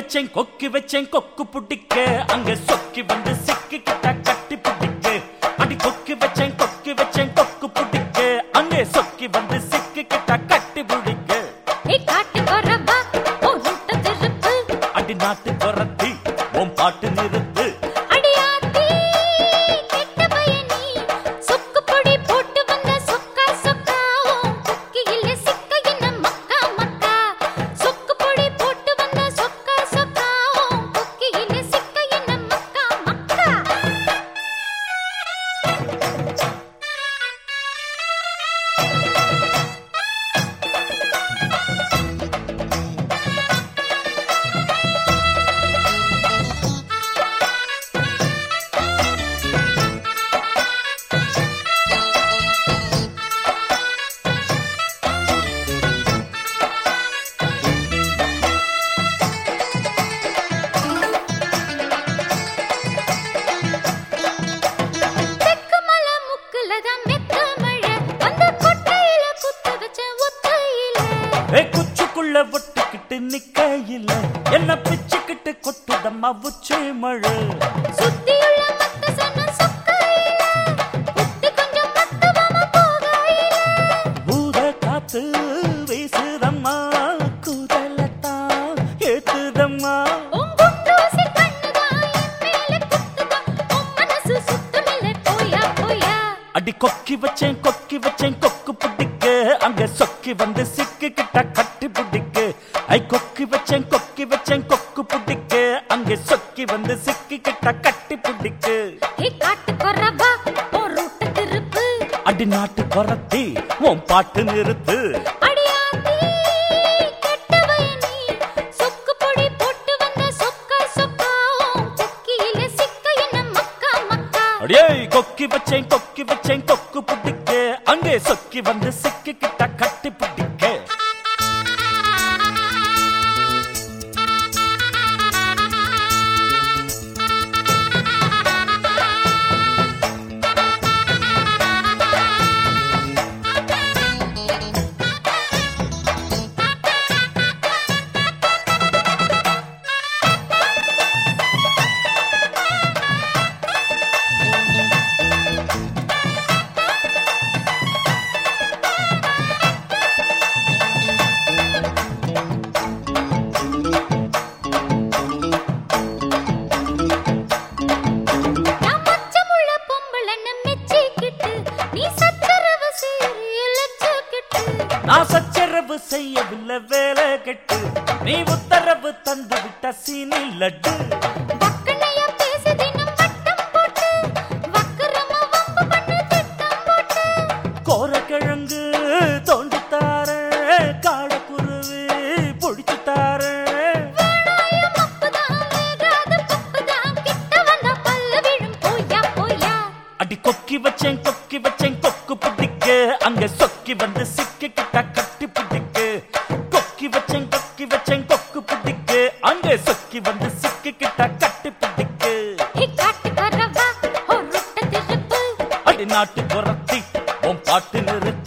வச்சேன் கொக்கி வச்சேன் கொக்கு புடிக்க அங்க சொக்கி வந்து சிக்கிக்கிட்ட கட்டி பிடிக்க அடி கொக்கி வச்சேன் கொக்கி வச்சேன் கொக்கு புடிக்க அங்கே சொக்கி வந்து சிக்கிக்கிட்ட கட்டி பிடிக்க ஏய் காட்டு கொரவா ஓ ரூட்ட திருப்பு அடி நாட்டு துரத்தி உன் பாட்டு நிறுத்து அடியாத்தி கெட்ட பயனி சொக்கு பொடி போட்டு வந்த சொக்கா சொக்கா ஓ குக்கியில சிக்க என்ன மக்கா மக்கா சொக்கு பொடி போட்டு வந்த சொக்கா சொக்கா ஓ குக்கியில சிக்க என்ன மக்கா மக்கா தெக்கு மலை முக்குல தான் மெத்த மழை அந்த கொட்டையில குத்து வச்ச ஒத்தையில ஏ குச்சுக்குள்ள ஒட்டுக்கிட்டு நிக்கையில என்ன பிச்சுக்கிட்டு கொட்டுதம்மா உச்சி மழை சுத்தியுள்ள மத்த சொன்ன சொக்கையில புத்தி கொஞ்சம் மத்தவம போகையில பூத காத்து வீசுதம்மா குதலத்தான் ஏத்துதம்மா உங்குண்டூசி கண்ணுதான் என் மேல குத்துதான் உன் மனசு சுத்தமில்லை போயா போயா அடி கொக்கி வச்சேன் கொக்கி வச்சேன் கொக்கு பிடிக்க அங்க சொக்கி வந்து சிக்கிக்கிட்ட கட்டி பிடிக்க ஐ கொக்கி வச்சேன் கொக்கி வச்சேன் கொக்கு பிடிக்க அங்க சொக்கி வந்து சிக்கிக்கிட்ட கட்டி பிடிக்க ஏ காட்டு கொரவா ஓ ரூட்ட திருப்பு அடி நாட்டு குரத்தி உன் பாட்டு நிறுத்து அடியாத்தி கெட்ட பயனி சொக்கு பொடி போட்டு வந்த சொக்கா சொக்கா ஓ குக்கியில சிக்க என்ன மக்கா மக்கா அடியே கொக்கி வச்சேன் கொக்கி வச்சேன் கொக்கு பிடிக்க அங்கே சொக்கி வந்து சிக்கிக்கிட்ட கட்டி பிடிக்க நான் மச்சமுள்ள பொம்பளைன்னு மெச்சிக்கிட்டு, நீ சச்சரவு சீறி இழைச்சுக்கிட்டு. நான் சச்சரவு செய்யவில்லை வேலை கெட்டு நீ உத்தரவு தந்து விட்ட சீனி லட்டு வக்கணையா பேசி தினம் வட்டம் போட்டு, வக்கரமா வம்பு பண்ணு திட்டம் போட்டு. கோரக்கிழங்கு தோண்டித்தார காடக்குருவி பிடிச்சுத்தார வேணாய மப்புதான், வேகாத பப்புதான், கிட்ட வந்தா பல்லு விழும். போயா, போயா. அடி கொக்கி வச்சேன் கொக்கி வச்சேன் கொக்கு பிடிக்க அங்க சொக்கி வந்து சிக்கிக்கிட்ட கட்டி பிடிக்க கொக்கி வச்சேன் கொக்கி வச்சேன் கொக்கு பிடிக்க அங்க சொக்கி வந்து சிக்கிக்கிட்ட கட்டி பிடிக்க ஏய் காட்டுக்காரவா, ஒரு ரொட்ட திருப்பு. அடி நாட்டு குரத்தி உன் பாட்டு நிறுத்து